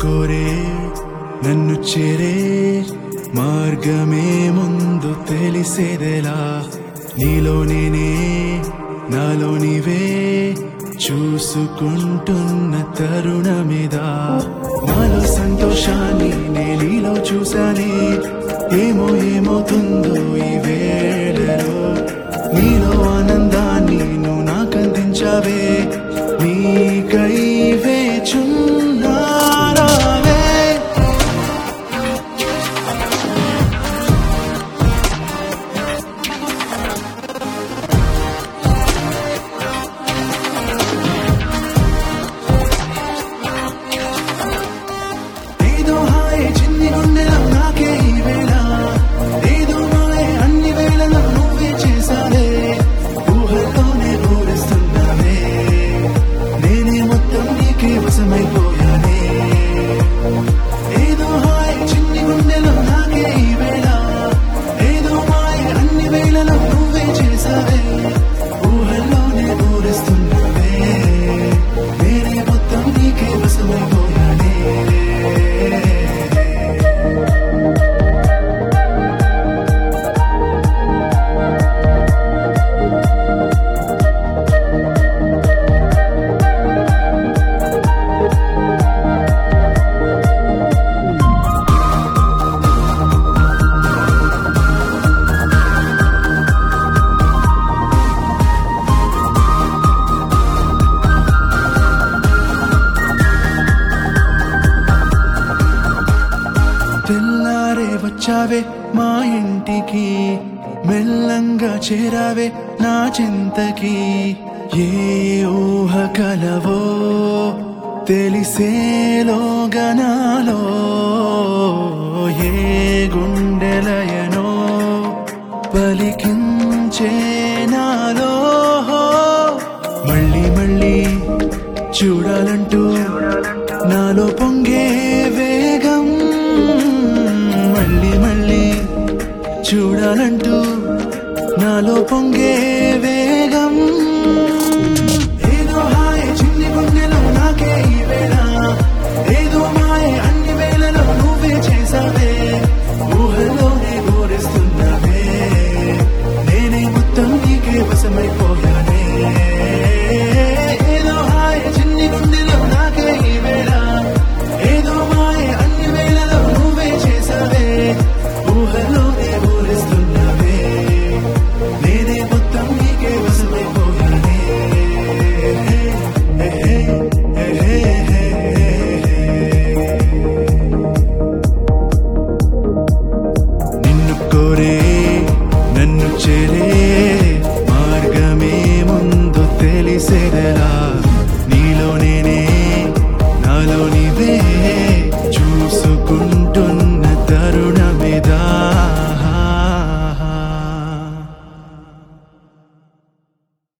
కోరే నన్ను చేరే మార్గమే ముందు తెలిసేదెలా నీలో నేనే నాలో నీవే చూసుకుంటున్న తరుణమిదా నాలో సంతోషాన్ని నేలీలో చూశానే ఏమో ఏమవుతుందో ఈ వేళలో నీలో ఆనందాన్ని నువ్వు నాకందించావే నీకై వేచున్నారావే ఏదో హాయే చిన్ని గుండెలో నాకే ఈ వేళ ఏదో మాయే అన్ని వేళలో నువ్వే చేశావే ఊహల్లోనే ఊరిస్తున్నావే నేనే మొత్తం నీకే వశమైపోయానే ఏదో హాయే చిన్ని గుండెలో నాకే ఈ వేళ ఏదో మాయే అన్ని వేళలో నువ్వే చేశావే ఊహల్లోనే ఊరిస్తున్నావే నేనే మొత్తం నీకే వశమైపోయానే తెల్లారే వచ్చావే మా ఇంటికి మెల్లంగా చేరావే నా చింతకి ఏ ఊహ కలవో తెలిసేలోగనాలో ఏ గుండెలయనో పలికించే నాలో మళ్ళీ మళ్ళీ చూడాలంటూ నాలో పొంగే వేగం మళ్ళీ మళ్ళీ చూడాలంటూ నాలో పొంగే వేగం ఏదో హాయ్ చిన్ని గుండెలో నాకే ఈ వేళ ఏదో మాయ అన్ని వేళలో నువ్వే చేసావే ఊహలోనే ఊరిస్తున్నావే నేనే మొత్తం నీకే వశమైపోయానే ఏదో హాయ్ చిన్ని గుండెలో నాకే ఈ వేళ ఏదో మాయ అన్ని వేళలో నువ్వే చేసావే ఊహలోనే ఊరిస్తున్నావే నేనే మొత్తం నీకే వశమైపోయానే హే, హే, హే, హే, హే, హే. నిన్ను కోరే నన్ను చేరే మార్గమే ముందు తెలిసేదెలా నీలో నేనే